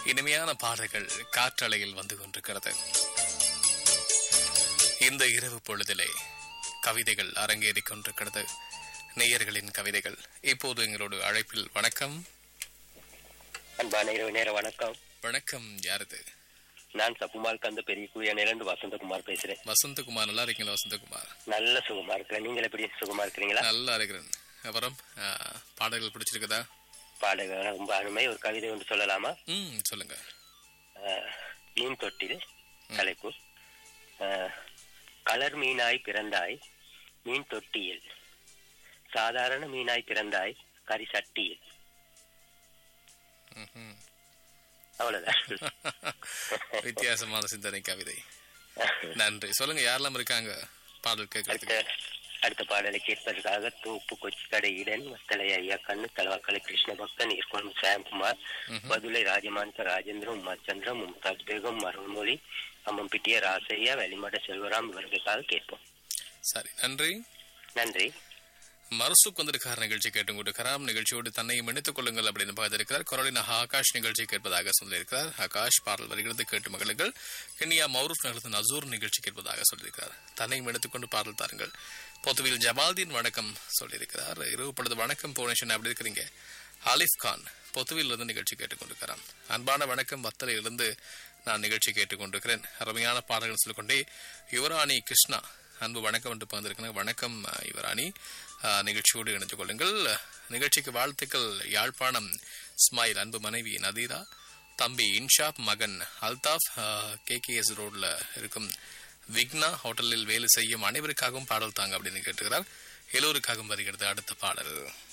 இனிமையான பாடல்கள் காற்றலையில் வந்து கொண்டிருக்கிறது இந்த இரவு பொழுதிலே கவிதைகள் அரங்கேறிக் கொண்டிருக்கிறது நேயர்களின் கவிதைகள் இப்போது எங்களோட அழைப்பில் வணக்கம் அன்பான இரவு நேர வணக்கம் வணக்கம் யாரது நான் சப்புமால் கந்த பெரிய குழியானிலிருந்து வசந்தகுமார் பேசுறேன் வசந்தகுமார் நல்லா இருக்கீங்களா வசந்தகுமார் நல்ல சுகமா இருக்கிறேன் நீங்கள் எப்படி சுகமா இருக்கிறீங்களா நல்லா இருக்கிறேன் அப்புறம் ஆ, பாடல்கள் பிடிச்சிருக்குதா பாடகர் ரொம்ப அருமை ஒரு கவிதை ஒன்று சொல்லலாமா ம் சொல்லுங்க அஹ், மீன் தொட்டில் தலைப்பு அஹ், கலர் மீனாய் பிறந்தாய் மீன் தொட்டியில் சாதாரண மீனாய் பிறந்தாய் கறி சட்டியில் ம்ஹும். அவ்வளவுதான் வித்தியாசமான சிந்தனை கவிதை நன்றி சொல்லுங்க யாரெல்லாம் இருக்காங்க பாடல் அடுத்த கேட்கறதுக்கு அடுத்த பாடலை கேட்பதற்காக தோப்பு கொச்சிக்கடை ஈடன் வத்தலை ஐயா கண்ணு தலவாக்கலை கிருஷ்ண பக்தன் இருக்கோணம் சாம்குமார் மதுரை ராஜமாணிக்க ராஜேந்திரம் உமாச்சந்திரம் மும்தாஜ் பேகம் மருள்மொழி அம்மம்பிட்டிய ராசையா வெளிமட செல்வராம் இவர்களுக்காக கேட்போம் சரி நன்றி நன்றி மரசுக் வந்திருக்கார் நிகழ்ச்சி கேட்டு கொண்டிருக்கிறார் நிகழ்ச்சியோடு தன்னையும் இணைத்துக் கொள்ளுங்கள் அப்படின்னு பார்த்திருக்கிறார் குரலின் ஆகாஷ் நிகழ்ச்சி கேட்பதாக சொல்லியிருக்கிறார் ஆகாஷ் பாடல் வருகிறது கேட்டு மகளுங்கள் கென்யா மௌரூப் நகரத்தின் அசூர் நிகழ்ச்சி கேட்பதாக சொல்லியிருக்கிறார் தன்னையும் எடுத்துக்கொண்டு பாடல் தாருங்கள் பொத்துவில் ஜமால்தீன் வணக்கம் சொல்லியிருக்கிறார் இரவு பொழுது வணக்கம் புவனேஸ்வரன் அப்படி இருக்கிறீங்க ஆலிஃப் கான் பொத்துவில் இருந்து நிகழ்ச்சி கேட்டுக்கொண்டிருக்கிறார் அன்பான வணக்கம் வத்தலையிலிருந்து நான் நிகழ்ச்சி கேட்டுக்கொண்டிருக்கிறேன் அருமையான பாடல்கள் சொல்லிக்கொண்டே யுவராணி கிருஷ்ணா அன்பு வணக்கம் என்று பகிர்ந்திருக்கிறேன் வணக்கம் அஹ், யுவராணி அஹ், நிகழ்ச்சியோடு இணைந்து கொள்ளுங்கள் நிகழ்ச்சிக்கு வாழ்த்துக்கள் யாழ்ப்பாணம் ஸ்மைல் அன்பு மனைவி நதீரா தம்பி இன்ஷாப் மகன் அல்தாஃப் கே கே எஸ் ரோட்ல இருக்கும் விக்னா ஹோட்டலில் வேலை செய்யும் அனைவருக்காகவும் பாடல் தாங்க அப்படின்னு கேட்டுக்கிறார் எல்லோருக்காகவும் வருகிறது அடுத்த பாடல்